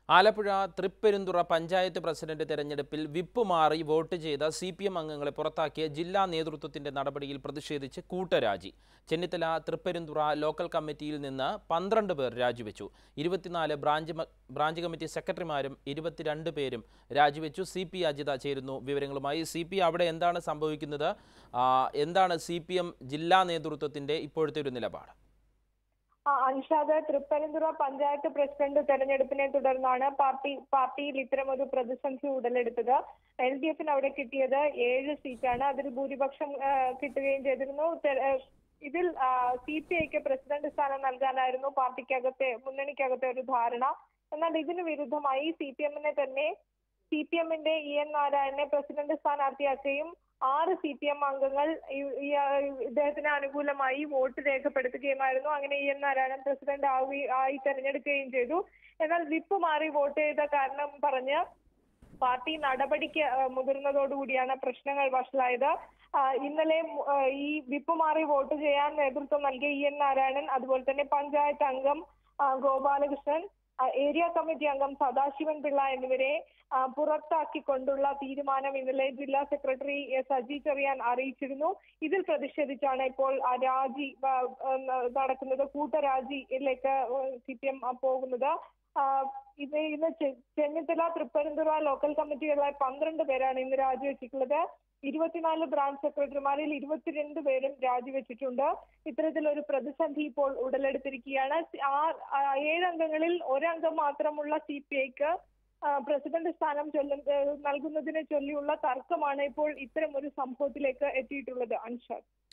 Alappuzha Thripperunthura panchayat president തെരഞ്ഞെടുപ്പിൽ whip മാറി vote ചെയ്ത സി പി എം അംഗങ്ങളെ പുറത്താക്കിയ ജില്ലാ നേതൃത്വത്തിന്റെ നടപടിയിൽ പ്രതിഷേധിച്ച് കൂട്ടരാജി ചെന്നിത്തല തൃപ്പെരുന്തുറ ലോക്കൽ കമ്മിറ്റിയിൽ നിന്ന് പന്ത്രണ്ട് പേർ രാജിവെച്ചു ഇരുപത്തിനാല് ബ്രാഞ്ച് മ- ബ്രാഞ്ച് കമ്മിറ്റി സെക്രട്ടറിമാരും ഇരുപത്തിരണ്ട് പേരും രാജിവെച്ചു സി പി അജിത ചേരുന്നു വിവരങ്ങളുമായി സി പി അവിടെ എന്താണ് സംഭവിക്കുന്നത് ആ, എന്താണ് സി പി എം ജില്ലാ നേതൃത്വത്തിന്റെ ഇപ്പോഴത്തെ ഒരു നിലപാട് ആ, അൻഷാദ് തൃപ്പനന്തുറ പഞ്ചായത്ത് പ്രസിഡന്റ് തെരഞ്ഞെടുപ്പിനെ തുടർന്നാണ് പാർട്ടി പാർട്ടിയിൽ ഇത്തരമൊരു പ്രതിസന്ധി ഉടലെടുത്തത് എൽ ഡി എഫിന് അവിടെ കിട്ടിയത് ഏഴ് സീറ്റാണ് അതിൽ ഭൂരിപക്ഷം ആ, കിട്ടുകയും ചെയ്തിരുന്നു തെ- ആ, ഇതിൽ സി പി ഐക്ക് പ്രസിഡന്റ് സ്ഥാനം നൽകാനായിരുന്നു പാർട്ടിക്കകത്തെ മുന്നണിക്കകത്തെ ഒരു ധാരണ എന്നാൽ ഇതിന് വിരുദ്ധമായി സി പി എമ്മിനെ തന്നെ സി പി എമ്മിന്റെ ഇ എൻ നാരായണനെ പ്രസിഡന്റ് സ്ഥാനാർത്ഥിയാക്കുകയും ആറ് സി പി എം അംഗങ്ങൾ ഈ- ഈ, ആ, ഇദ്ദേഹത്തിന് അനുകൂലമായി വോട്ട് രേഖപ്പെടുത്തുകയുമായിരുന്നു അങ്ങനെ ഇ എൻ നാരായണൻ പ്രസിഡന്റ് ആവുകയും ആയി തെരഞ്ഞെടുക്കുകയും ചെയ്തു എന്നാൽ വിപ്പ് മാറി വോട്ട് ചെയ്ത കാരണം പറഞ്ഞ് പാർട്ടി നടപടിക്ക് ആ, മുതിർന്നതോടുകൂടിയാണ് പ്രശ്നങ്ങൾ വഷളായത് ആ, ഇന്നലെ മു- ആ, ഈ വിപ്പ് മാറി വോട്ട് ചെയ്യാൻ നേതൃത്വം നൽകിയ ഇ എൻ നാരായണൻ അതുപോലെ തന്നെ പഞ്ചായത്ത് അംഗം ആ, ഗോപാലകൃഷ്ണൻ ആ, ഏരിയ കമ്മിറ്റി അംഗം സദാശിവൻ പിള്ള എന്നിവരെ ആ, പുറത്താക്കിക്കൊണ്ടുള്ള തീരുമാനം ഇന്നലെ ജില്ലാ സെക്രട്ടറി എ, സജി ചെറിയാൻ അറിയിച്ചിരുന്നു ഇതിൽ പ്രതിഷേധിച്ചാണ് ഇപ്പോൾ ആ രാജി ആ, ആ, നടക്കുന്നത് കൂട്ടരാജിയിലേക്ക് സി പി എം പോകുന്നത് ആ, ഇത് ഇന്ന് ചെ- ചെന്നിത്തല തൃപ്പനന്തുറ ലോക്കൽ കമ്മിറ്റികളിലായി പന്ത്രണ്ട് പേരാണ് ഇന്ന് രാജിവെച്ചിട്ടുള്ളത് ഇരുപത്തിനാല് ബ്രാഞ്ച് സെക്രട്ടറിമാരിൽ ഇരുപത്തിരണ്ട് പേരും രാജിവെച്ചിട്ടുണ്ട് ഇത്തരത്തിലൊരു പ്രതിസന്ധി ഇപ്പോൾ ഉടലെടുത്തിരിക്കുകയാണ് ആ- ആ ഏഴംഗങ്ങളിൽ ഒരംഗം മാത്രമുള്ള സി പി ഐക്ക് പ്രസിഡന്റ് സ്ഥാനം ചൊല്ല നൽകുന്നതിനെ ചൊല്ലിയുള്ള തർക്കമാണ് ഇപ്പോൾ ഇത്തരം ഒരു സംഭവത്തിലേക്ക് എത്തിയിട്ടുള്ളത് അൻഷാദ്